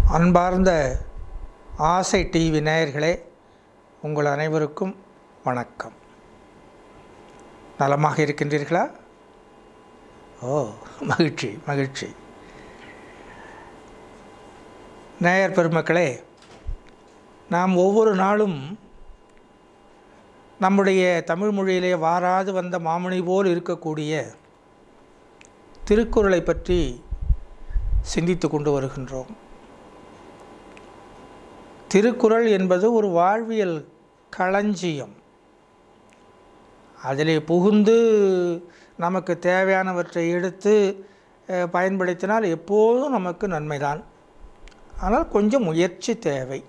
அன்பார்ந்த ஆசை டிவி நேயர்களே உங்கள் அனைவருக்கும் வணக்கம் நலமாக இருக்கின்றீர்களா ஓ மகிழ்ச்சி மகிழ்ச்சி நேயர் பெருமக்களே நாம் ஒவ்வொரு நாளும் நம்முடைய தமிழ் மொழியிலே வாராது வந்த மாமணி போல் இருக்கக்கூடிய திருக்குறளை பற்றி சிந்தித்து கொண்டு வருகின்றோம் திருக்குறள் என்பது ஒரு வாழ்வியல் களஞ்சியம் அதிலே புகுந்து நமக்கு தேவையானவற்றை எடுத்து அஹ், பயன்படுத்தினால் எப்போதும் நமக்கு நன்மைதான் ஆனால் கொஞ்சம் முயற்சி தேவை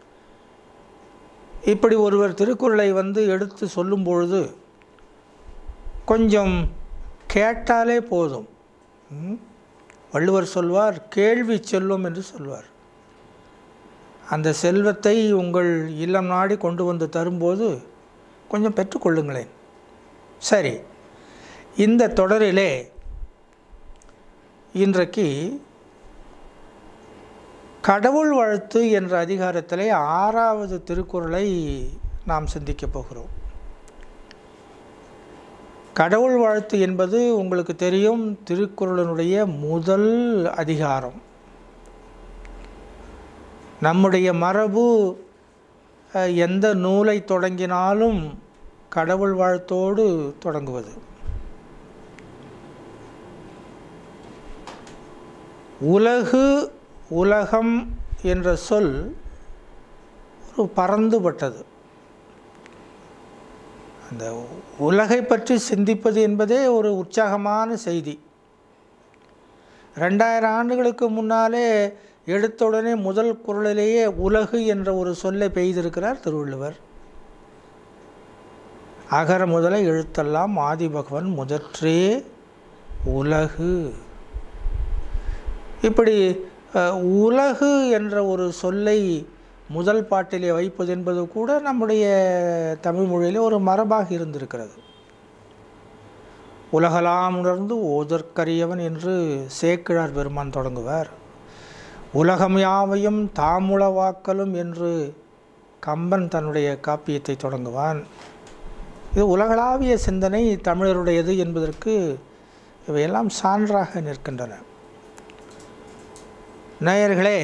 இப்படி ஒருவர் திருக்குறளை வந்து எடுத்து சொல்லும் பொழுது கொஞ்சம் கேட்டாலே போதும் ம்? வள்ளுவர் சொல்வார் கேள்வி செல்வம் என்று சொல்வார் அந்த செல்வத்தை உங்கள் இல்லம் நாடி கொண்டு வந்து தரும்போது கொஞ்சம் பெற்றுக்கொள்ளுங்களேன் சரி இந்த தொடரிலே இன்றைக்கு கடவுள் வாழ்த்து என்ற அதிகாரத்திலே ஆறாவது திருக்குறளை நாம் சிந்திக்கப் போகிறோம் கடவுள் வாழ்த்து என்பது உங்களுக்கு தெரியும் திருக்குறளினுடைய முதல் அதிகாரம் நம்முடைய மரபு அஹ், எந்த நூலை தொடங்கினாலும் கடவுள் வாழ்த்தோடு தொடங்குவது உலகு உலகம் என்ற சொல் ஒரு பறந்துபட்டது அந்த உலகை பற்றி சிந்திப்பது என்பதே ஒரு உற்சாகமான செய்தி ரெண்டாயிரம் ஆண்டுகளுக்கு முன்னாலே எடுத்த உடனே முதல் குரலிலேயே உலகு என்ற ஒரு சொல்லை பெய்திருக்கிறார் திருவள்ளுவர் அகர முதல எழுத்தெல்லாம் ஆதி பகவன் முதற்றே உலகு இப்படி அஹ், உலகு என்ற ஒரு சொல்லை முதல் பாட்டிலே வைப்பது என்பது கூட நம்முடைய தமிழ் மொழியிலே ஒரு மரபாக இருந்திருக்கிறது உலகலாம் உணர்ந்து ஓதற்கரியவன் என்று சேக்கிழார் பெருமான் தொடங்குவார் உலகம் யாவையும் தாமுளவாக்கலும் என்று கம்பன் தன்னுடைய காப்பியத்தை தொடங்குவான் இது உலகளாவிய சிந்தனை தமிழருடையது என்பதற்கு இவையெல்லாம் சான்றாக நிற்கின்றன நேயர்களே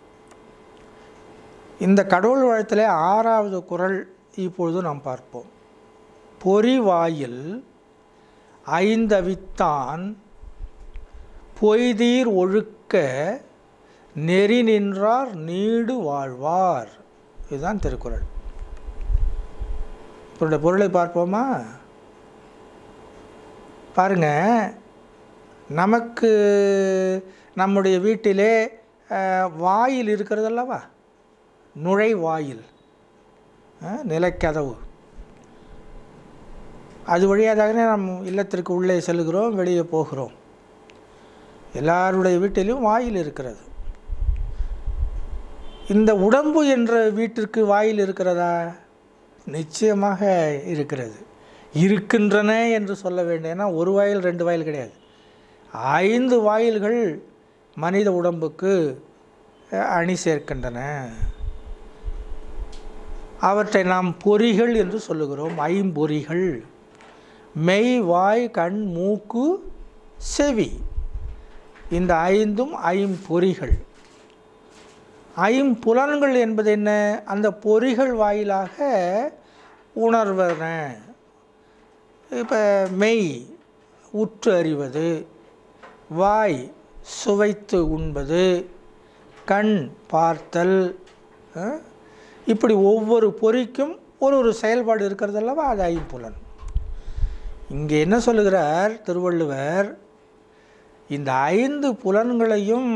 இந்த கடவுள் வாழ்த்திலே ஆறாவது குறள் இப்பொழுது நாம் பார்ப்போம் பொறிவாயில் ஐந்தவித்தான் பொய்தீர் ஒழுக்க நெறி நின்றார் நீடு வாழ்வார் இதுதான் திருக்குறள் இதனுடைய பொருளை பார்ப்போமா பாருங்க நமக்கு நம்முடைய வீட்டிலே அஹ், வாயில் இருக்கிறது அல்லவா நுழைவாயில் அஹ், நிலைக்கதவு அது வழியாக தானே நம் இல்லத்திற்கு உள்ளே செல்கிறோம் வெளியே போகிறோம் எல்லாருடைய வீட்டிலும் வாயில் இருக்கிறது இந்த உடம்பு என்ற வீட்டிற்கு வாயில் இருக்கிறதா நிச்சயமாக இருக்கிறது இருக்கின்றன என்று சொல்ல வேண்டும் ஏன்னா ஒரு வாயில் ரெண்டு வாயில் கிடையாது ஐந்து வாயில்கள் மனித உடம்புக்கு அஹ், அணி சேர்க்கின்றன அவற்றை நாம் பொறிகள் என்று சொல்லுகிறோம் ஐம்பொறிகள் மெய் வாய் கண் மூக்கு செவி இந்த ஐந்தும் ஐம்பொறிகள் ஐம்புலன்கள் என்பது என்ன அந்த பொறிகள் வாயிலாக உணர்வன இப்போ மெய் உற்று அறிவது வாய் சுவைத்து உண்பது கண் பார்த்தல் அஹ், இப்படி ஒவ்வொரு பொறிக்கும் ஒரு ஒரு செயல்பாடு இருக்கிறது அல்லவா அது ஐம்புலன் இங்கே என்ன சொல்லுகிறார் திருவள்ளுவர் இந்த ஐந்து புலன்களையும்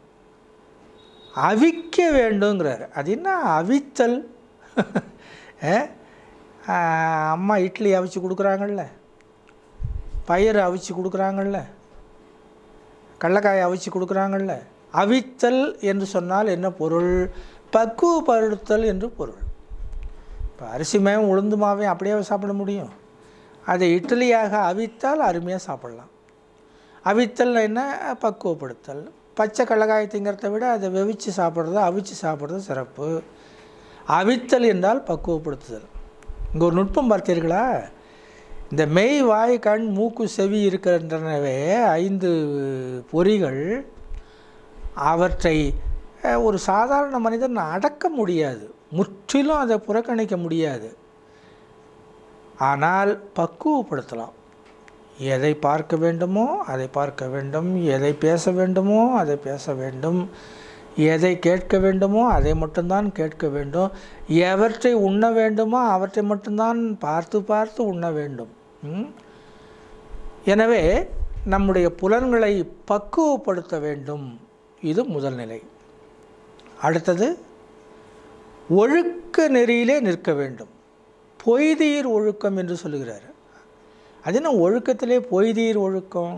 அவிக்க வேண்டுங்கிறார் அது என்ன அவித்தல் அஹ், ஆஹ், அம்மா இட்லி அவிச்சு கொடுக்குறாங்கல்ல பயிர் அவிச்சு கொடுக்குறாங்கல்ல கடலக்காயை அவிச்சு கொடுக்குறாங்கல்ல அவித்தல் என்று சொன்னால் என்ன பொருள் பக்குவப்படுத்தல் என்று பொருள் இப்போ அரிசி மாவும் உளுந்து மாவையும் அப்படியே சாப்பிட முடியும் அதை இட்லியாக அவித்தால் அருமையாக சாப்பிடலாம் அவித்தல் என்ன பக்குவப்படுத்தல் பச்சை கடலக்காய் திங்கிறத விட அதை வெவிச்சு சாப்பிட்றது அவிச்சு சாப்பிட்றது சிறப்பு அவித்தல் என்றால் பக்குவப்படுத்துதல் இங்கே ஒரு நுட்பம் பார்த்தீர்களா இந்த மெய் வாய் கண் மூக்கு செவி இருக்கின்றனவே ஐந்து பொறிகள் அவற்றை அஹ், ஒரு சாதாரண மனிதன் அடக்க முடியாது முற்றிலும் அதை புறக்கணிக்க முடியாது ஆனால் பக்குவப்படுத்தலாம் எதை பார்க்க வேண்டுமோ அதை பார்க்க வேண்டும் எதை பேச வேண்டுமோ அதை பேச வேண்டும் எதை கேட்க வேண்டுமோ அதை மட்டும்தான் கேட்க வேண்டும் எவற்றை உண்ண வேண்டுமோ அவற்றை மட்டும்தான் பார்த்து பார்த்து உண்ண வேண்டும் ம்? எனவே நம்முடைய புலன்களை பக்குவப்படுத்த வேண்டும் இது முதல் நிலை அடுத்தது ஒழுக்க நெறியிலே நிற்க வேண்டும் பொய்தீர் ஒழுக்கம் என்று சொல்லுகிறார் அது என்ன ஒழுக்கத்திலே பொய்தீர் ஒழுக்கம்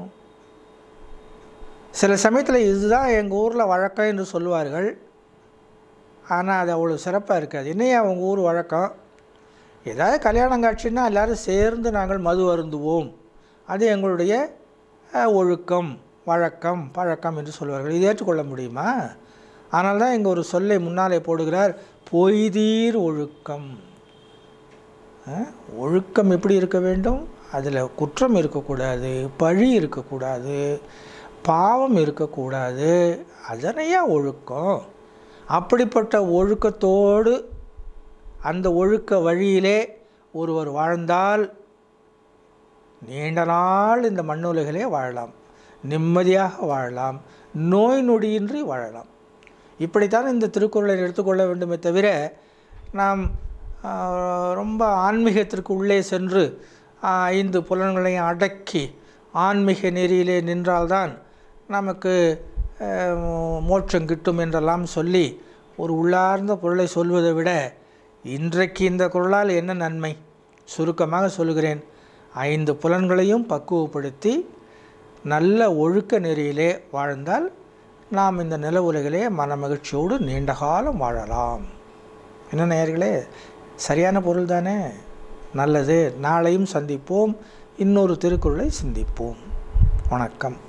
சில சமயத்தில் இதுதான் எங்கள் ஊரில் வழக்கம் என்று சொல்லுவார்கள் ஆனால் அது அவ்வளோ சிறப்பாக இருக்காது என்னையா அவங்க ஊர் வழக்கம் ஏதாவது கல்யாணம் காட்சின்னா எல்லோரும் சேர்ந்து நாங்கள் மது அருந்துவோம் அது எங்களுடைய அஹ், ஒழுக்கம் வழக்கம் பழக்கம் என்று சொல்வார்கள் இது ஏற்றுக்கொள்ள முடியுமா ஆனால் தான் இங்கே ஒரு சொல்லை முன்னாலே போடுகிறார் பொய்தீர் ஒழுக்கம் அஹ், ஒழுக்கம் எப்படி இருக்க வேண்டும் அதில் குற்றம் இருக்கக்கூடாது பழி இருக்கக்கூடாது பாவம் இருக்கக்கூடாது அதனையா ஒழுக்கம் அப்படிப்பட்ட ஒழுக்கத்தோடு அந்த ஒழுக்க வழியிலே ஒருவர் வாழ்ந்தால் நீண்ட நாள் இந்த மண்ணுலகிலே வாழலாம் நிம்மதியாக வாழலாம் நோய் நொடியின்றி வாழலாம் இப்படித்தான் இந்த திருக்குறளை எடுத்துக்கொள்ள வேண்டுமே தவிர நாம் ஆ, ரொம்ப ஆன்மீகத்திற்கு உள்ளே சென்று ஆ, ஐந்து புலன்களையும் அடக்கி ஆன்மீக நெறியிலே நின்றால்தான் நமக்கு ஆ, மோட்சம் கிட்டும் என்றெல்லாம் சொல்லி ஒரு உள்ளார்ந்த பொருளை சொல்வதை விட இன்றைக்கு இந்த குரலால் என்ன நன்மை சுருக்கமாக சொல்கிறேன் ஐந்து புலன்களையும் பக்குவப்படுத்தி நல்ல ஒழுக்க நெறியிலே வாழ்ந்தால் நாம் இந்த நில உலகிலே மன மகிழ்ச்சியோடு நீண்ட காலம் வாழலாம் என்ன நேயர்களே சரியான பொருள் தானே நல்லது நாளையும் சந்திப்போம் இன்னொரு திருக்குறளை சிந்திப்போம் வணக்கம்